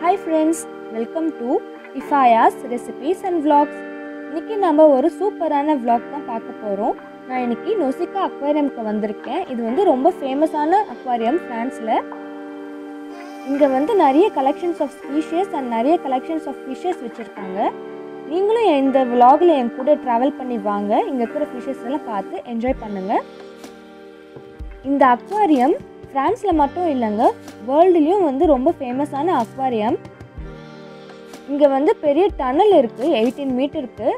hi friends welcome to Ifayas recipes and vlogs இன்னைக்கு நம்ம ஒரு சூப்பரான vlog தான் பார்க்க போகிறோம் நான் இன்னைக்கு நொசிகா அக்வாரியம்க்கு வந்திருக்கேன் இது வந்து ரொம்ப ஃபேமஸான அக்வாரியம் ஃப்ரான்ஸில் இங்கே வந்து நிறைய கலெக்ஷன்ஸ் ஆஃப் ஸ்பீஷியஸ் அண்ட் நிறைய கலெக்ஷன்ஸ் ஆஃப் ஃபிஷ்ஷஸ் வச்சுருக்காங்க நீங்களும் இந்த vlogல என் கூட ட்ராவல் பண்ணி வாங்க இங்கே இருக்கிற ஃபிஷ்ஷஸ் எல்லாம் பார்த்து என்ஜாய் பண்ணுங்கள் இந்த அக்வாரியம் ஃப்ரான்ஸில் மட்டும் இல்லைங்க வேர்ல்டுலேயும் வந்து ரொம்ப ஃபேமஸான அக்வாரியம் இங்கே வந்து பெரிய டனல் இருக்குது எயிட்டீன் மீட்டருக்கு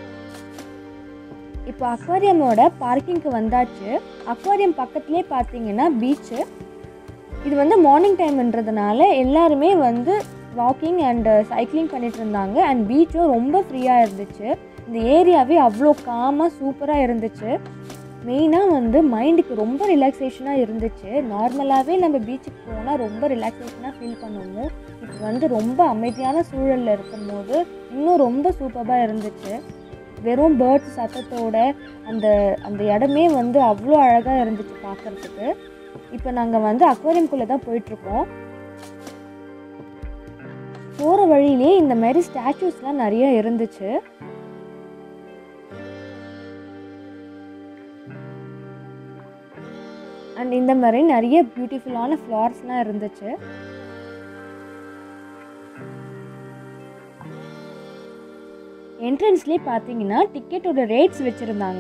இப்போ அக்வாரியமோட பார்க்கிங்க்கு வந்தாச்சு அக்வாரியம் பக்கத்துலேயே பார்த்தீங்கன்னா பீச்சு இது வந்து மார்னிங் டைம்ன்றதுனால எல்லாருமே வந்து வாக்கிங் அண்ட் சைக்கிளிங் பண்ணிட்டு இருந்தாங்க அண்ட் பீச்சும் ரொம்ப ஃப்ரீயாக இருந்துச்சு இந்த ஏரியாவே அவ்வளோ காமாக சூப்பராக இருந்துச்சு மெயினாக வந்து மைண்டுக்கு ரொம்ப ரிலாக்ஸேஷனாக இருந்துச்சு நார்மலாகவே நம்ம பீச்சுக்கு போனால் ரொம்ப ரிலாக்ஸேஷனாக ஃபீல் பண்ணுவோம் இப்போ வந்து ரொம்ப அமைதியான சூழலில் இருக்கும்போது இன்னும் ரொம்ப சூப்பராக இருந்துச்சு வெறும் பேர்ட்ஸ் சத்தத்தோட அந்த அந்த இடமே வந்து அவ்வளோ அழகாக இருந்துச்சு பார்க்குறதுக்கு இப்போ நாங்கள் வந்து அக்வாரியம்குள்ளே தான் போயிட்டுருக்கோம் போகிற வழியிலே இந்த மாதிரி ஸ்டாச்சூஸ்லாம் நிறைய இருந்துச்சு அண்ட் இந்த மாதிரி நிறைய பியூட்டிஃபுல்லான ஃப்ளார்ஸ்லாம் இருந்துச்சு என்ட்ரன்ஸ்லேயே பார்த்தீங்கன்னா டிக்கெட்டோட ரேட்ஸ் வச்சுருந்தாங்க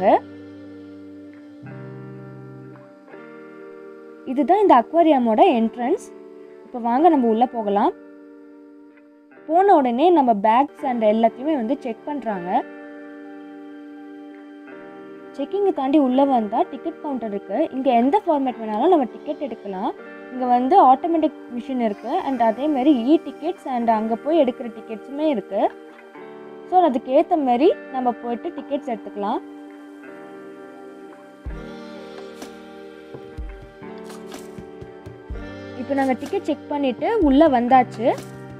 இதுதான் இந்த அக்வாரியமோட என்ட்ரன்ஸ் இப்போ வாங்க நம்ம உள்ளே போகலாம் போன உடனே நம்ம பேக்ஸ் அண்ட் எல்லாத்தையுமே வந்து செக் பண்ணுறாங்க செக்கிங்கை தாண்டி உள்ளே வந்தால் டிக்கெட் கவுண்டர் இருக்குது இங்கே எந்த ஃபார்மேட் வேணாலும் நம்ம டிக்கெட் எடுக்கலாம் இங்கே வந்து ஆட்டோமேட்டிக் மிஷின் இருக்குது அண்ட் அதேமாரி இ டிக்கெட்ஸ் அண்ட் அங்கே போய் எடுக்கிற டிக்கெட்ஸுமே இருக்குது ஸோ அதுக்கு ஏற்ற மாதிரி நம்ம போயிட்டு டிக்கெட்ஸ் எடுத்துக்கலாம் இப்போ நாங்கள் டிக்கெட் செக் பண்ணிவிட்டு உள்ளே வந்தாச்சு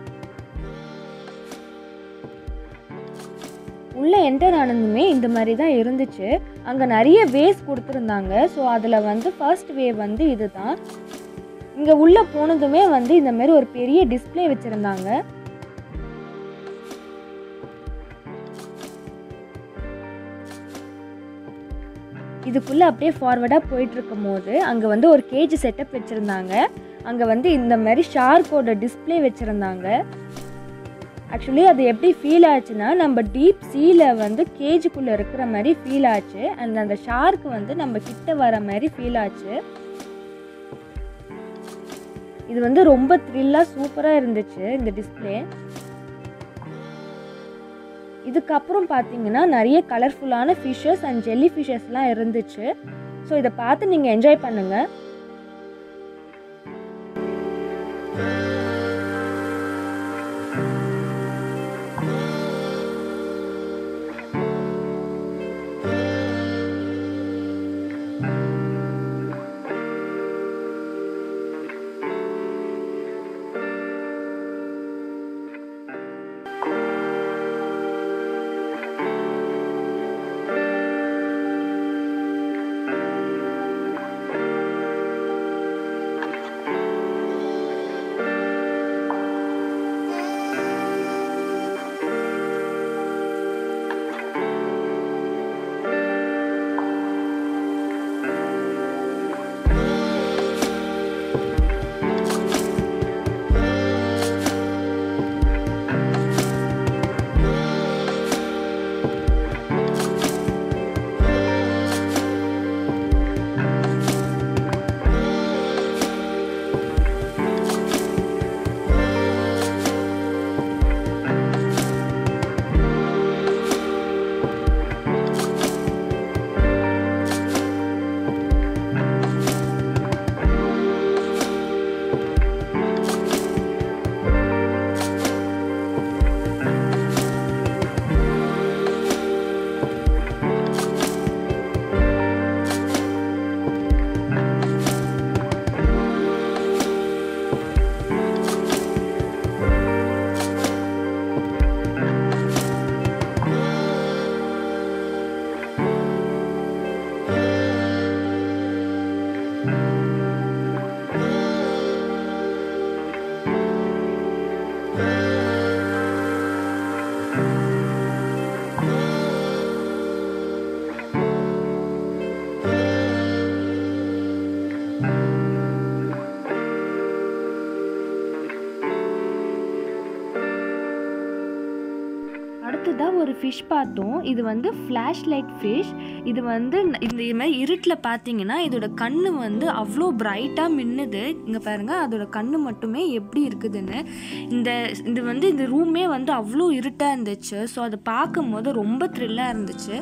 உள்ளே என்டர் ஆனதுமே இந்த மாதிரி தான் இருந்துச்சு அங்கே நிறைய வேஸ் கொடுத்துருந்தாங்க ஸோ அதில் வந்து ஃபர்ஸ்ட் வே வந்து இதுதான் இங்கே உள்ளே போனதுமே வந்து இந்த மாதிரி ஒரு பெரிய டிஸ்ப்ளே வச்சுருந்தாங்க இதுக்குள்ளே அப்படியே ஃபார்வர்டாக போயிட்டு இருக்கும் போது அங்கே வந்து ஒரு கேஜ் செட்டப் வச்சுருந்தாங்க அங்கே வந்து இந்த மாதிரி ஷார்க்கோட டிஸ்ப்ளே வச்சுருந்தாங்க ஆக்சுவலி அது எப்படி ஃபீல் ஆச்சுன்னா நம்ம டீப் சீல வந்து கேஜுக்குள்ளே இருக்கிற மாதிரி ஃபீல் ஆச்சு அண்ட் அந்த ஷார்க் வந்து நம்ம கிட்ட வர மாதிரி ஃபீல் ஆச்சு இது வந்து ரொம்ப த்ரில்லாக சூப்பராக இருந்துச்சு இந்த டிஸ்பிளே இதுக்கப்புறம் பார்த்தீங்கன்னா நிறைய கலர்ஃபுல்லான ஃபிஷ்ஷஸ் அண்ட் ஜெல்லி ஃபிஷ்ஷஸ்லாம் இருந்துச்சு ஸோ இதை பார்த்து நீங்கள் என்ஜாய் பண்ணுங்கள் அடுத்ததாக ஒரு ஃபிஷ் பார்த்தோம் இது வந்து ஃப்ளாஷ் லைட் ஃபிஷ் இது வந்து ந- இந்த இது மாதிரி இருட்டில் பார்த்தீங்கன்னா இதோட கண்ணு வந்து அவ்வளோ பிரைட்டாக மின்னுது இங்கே பாருங்கள் அதோட கண்ணு மட்டுமே எப்படி இருக்குதுன்னு இந்த இது வந்து இந்த ரூமே வந்து அவ்வளோ இருட்டாக இருந்துச்சு ஸோ அதை பார்க்கும்போது ரொம்ப த்ரில்லாக இருந்துச்சு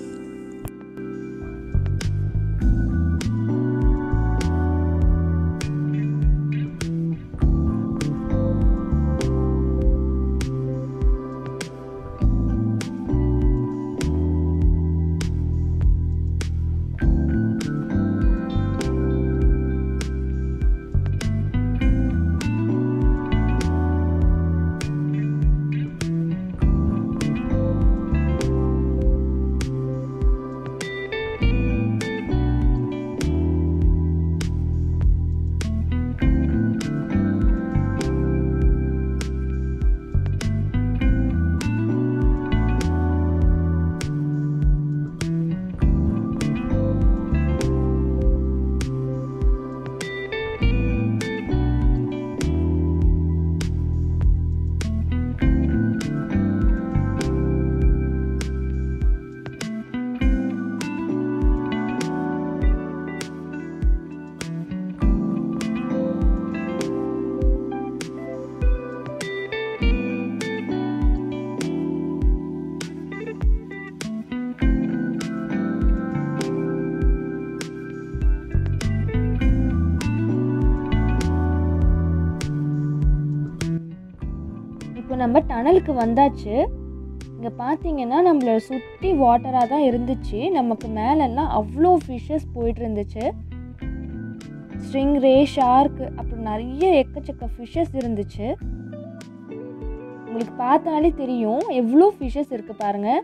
இப்போ நம்ம டனலுக்கு வந்தாச்சு இங்கே பார்த்தீங்கன்னா நம்மளை சுற்றி வாட்டராக தான் இருந்துச்சு நமக்கு மேலெல்லாம் அவ்வளோ ஃபிஷ்ஷஸ் போயிட்டு இருந்துச்சு ஸ்ட்ரிங் ரே ஷார்க்கு அப்புறம் நிறைய எக்கச்சக்க ஃபிஷ்ஷஸ் இருந்துச்சு உங்களுக்கு பார்த்தாலே தெரியும் எவ்வளோ ஃபிஷ்ஷஸ் இருக்குது பாருங்கள்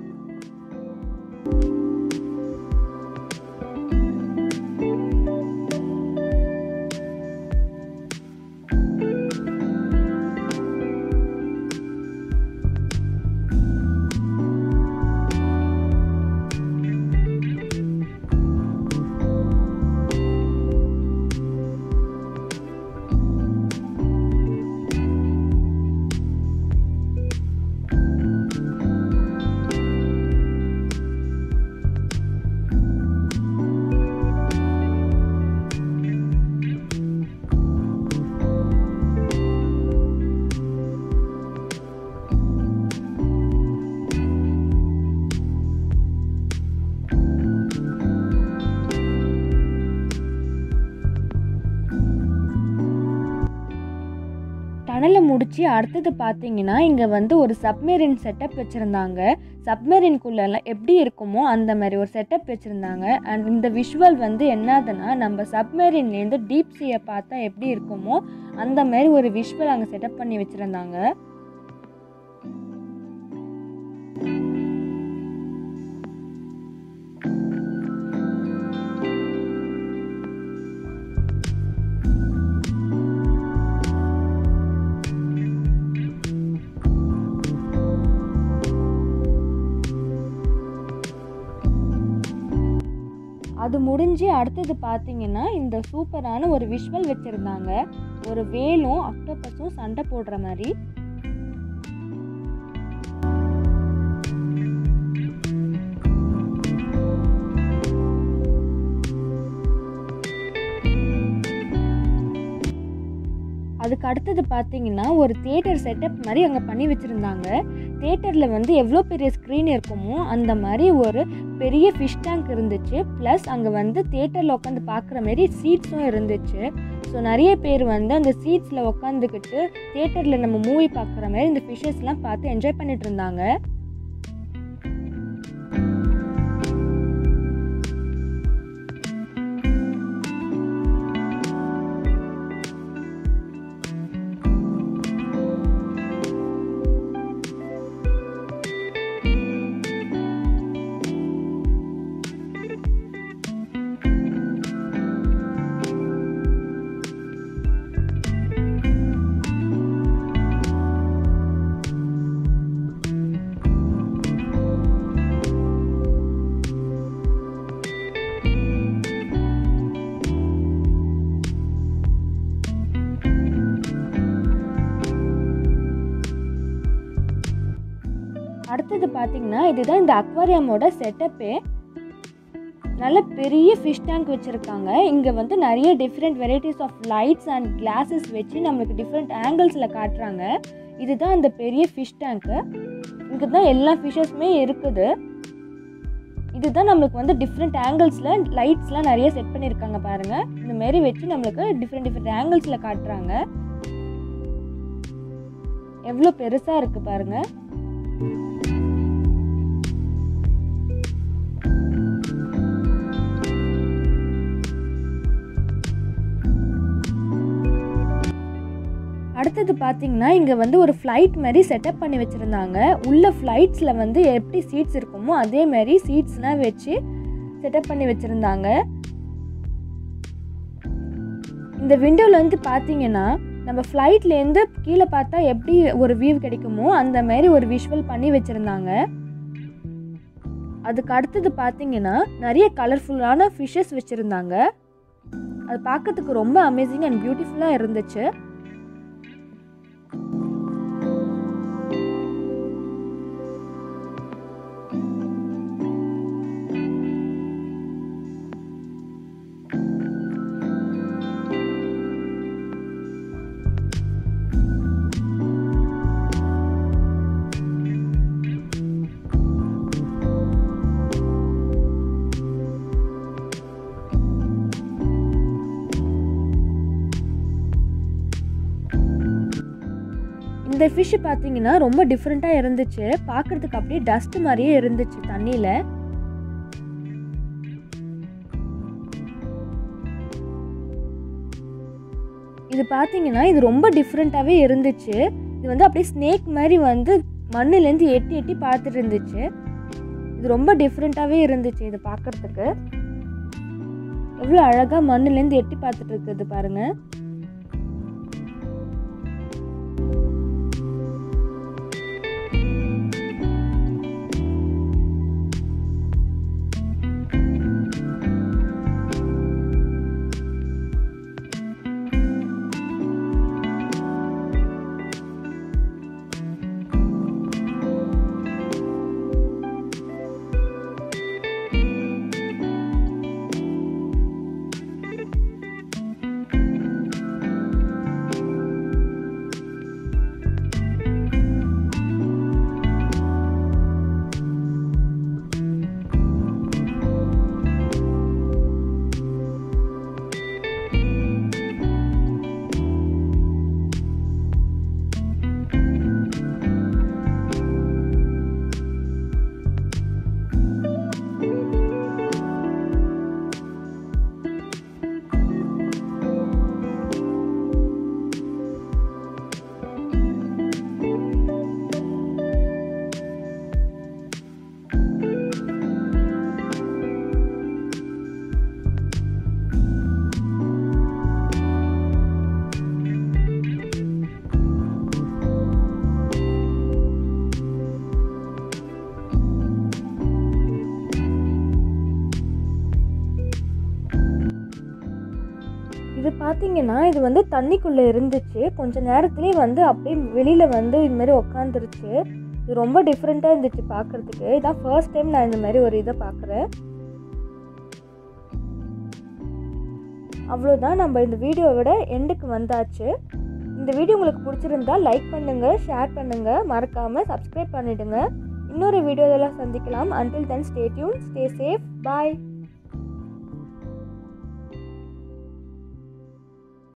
டனலை முடிச்சு அடுத்தது பார்த்தீங்கன்னா இங்கே வந்து ஒரு சப்மெரின் செட்டப் வச்சுருந்தாங்க சப்மெரின்குள்ளெல்லாம் எப்படி இருக்குமோ அந்த மாதிரி ஒரு செட்டப் வச்சுருந்தாங்க அண்ட் இந்த விஷுவல் வந்து என்னதுன்னா நம்ம சப்மெரின்லேருந்து டீப் சீயை பார்த்தா எப்படி இருக்குமோ அந்த மாதிரி ஒரு விஷுவல் அங்கே செட்டப் பண்ணி வச்சுருந்தாங்க அது முடிஞ்சு அடுத்தது பார்த்தீங்கன்னா இந்த சூப்பரான ஒரு விஷுவல் வச்சுருந்தாங்க ஒரு வேலும் அக்டோபஸும் சண்டை போடுற மாதிரி அதுக்கு அடுத்தது பார்த்தீங்கன்னா ஒரு தியேட்டர் செட்டப் மாதிரி அங்கே பண்ணி வச்சுருந்தாங்க தியேட்டரில் வந்து எவ்வளோ பெரிய ஸ்க்ரீன் இருக்குமோ அந்த மாதிரி ஒரு பெரிய ஃபிஷ் டேங்க் இருந்துச்சு ப்ளஸ் அங்கே வந்து தியேட்டரில் உட்காந்து பார்க்குற மாதிரி சீட்ஸும் இருந்துச்சு ஸோ நிறைய பேர் வந்து அந்த சீட்ஸில் உட்காந்துக்கிட்டு தியேட்டரில் நம்ம மூவி பார்க்குற மாதிரி இந்த ஃபிஷ்ஷஸ்லாம் பார்த்து என்ஜாய் பண்ணிட்டு இருந்தாங்க அடுத்தது பார்த்தீங்கன்னா இதுதான் இந்த அக்வாரியமோட செட்டப்பே நல்ல பெரிய ஃபிஷ் டேங்க் வச்சுருக்காங்க இங்கே வந்து நிறைய different varieties of lights and glasses வச்சு நம்மளுக்கு டிஃப்ரெண்ட் ஆங்கிள்ஸில் காட்டுறாங்க இதுதான் இந்த பெரிய ஃபிஷ் டேங்க்கு இங்கே தான் எல்லா ஃபிஷ்ஷஸுமே இருக்குது இதுதான் நம்மளுக்கு வந்து டிஃப்ரெண்ட் ஆங்கிள்ஸில் லைட்ஸ்லாம் நிறைய செட் பண்ணியிருக்காங்க பாருங்கள் இந்த மாரி வச்சு நம்மளுக்கு டிஃப்ரெண்ட் டிஃப்ரெண்ட் ஆங்கிள்ஸில் காட்டுறாங்க எவ்வளோ பெருசாக இருக்குது பாருங்கள் அடுத்தது பார்த்தீங்கன்னா இங்கே வந்து ஒரு ஃப்ளைட் மாதிரி செட்டப் பண்ணி வச்சுருந்தாங்க உள்ள ஃப்ளைட்ஸில் வந்து எப்படி சீட்ஸ் இருக்குமோ அதே மாதிரி சீட்ஸ்லாம் வச்சு செட்டப் பண்ணி வச்சுருந்தாங்க இந்த விண்டோவில் வந்து பார்த்தீங்கன்னா நம்ம ஃப்ளைட்லேருந்து கீழே பார்த்தா எப்படி ஒரு வியூ கிடைக்குமோ அந்த மாதிரி ஒரு விஷுவல் பண்ணி வச்சுருந்தாங்க அதுக்கு அடுத்தது பார்த்தீங்கன்னா நிறைய கலர்ஃபுல்லான ஃபிஷ்ஷஸ் வச்சுருந்தாங்க அது பார்க்கறதுக்கு ரொம்ப அமேசிங் அண்ட் பியூட்டிஃபுல்லாக இருந்துச்சு இந்த ஃபிஷ் பார்த்தீங்கன்னா ரொம்ப டிஃப்ரெண்ட்டாக இருந்துச்சு பார்க்கறதுக்கு அப்படியே டஸ்ட் மாதிரியே இருந்துச்சு தண்ணியில் இது பார்த்தீங்கன்னா இது ரொம்ப டிஃப்ரெண்ட்டாகவே இருந்துச்சு இது வந்து அப்படியே ஸ்னேக் மாதிரி வந்து மண்ணுலேருந்து எட்டி எட்டி பார்த்துட்டு இருந்துச்சு இது ரொம்ப டிஃப்ரெண்ட்டாகவே இருந்துச்சு இது பார்க்கறதுக்கு எவ்வளோ அழகாக மண்ணுலேருந்து எட்டி பார்த்துட்டு இருக்குது பாருங்கள் இது பார்த்தீங்கன்னா இது வந்து தண்ணிக்குள்ளே இருந்துச்சு கொஞ்ச நேரத்துலேயே வந்து அப்படியே வெளியில் வந்து இது மாதிரி உக்காந்துருச்சு இது ரொம்ப டிஃப்ரெண்ட்டாக இருந்துச்சு பார்க்குறதுக்கு இதான் ஃபர்ஸ்ட் டைம் நான் இந்த மாதிரி ஒரு இதை பார்க்குறேன் அவ்வளோதான் நம்ம இந்த வீடியோவோட எண்டுக்கு வந்தாச்சு இந்த வீடியோ உங்களுக்கு பிடிச்சிருந்தா லைக் பண்ணுங்கள் ஷேர் பண்ணுங்கள் மறக்காமல் சப்ஸ்கிரைப் பண்ணிவிடுங்க இன்னொரு வீடியோவில் சந்திக்கலாம் until then stay tuned stay safe பாய்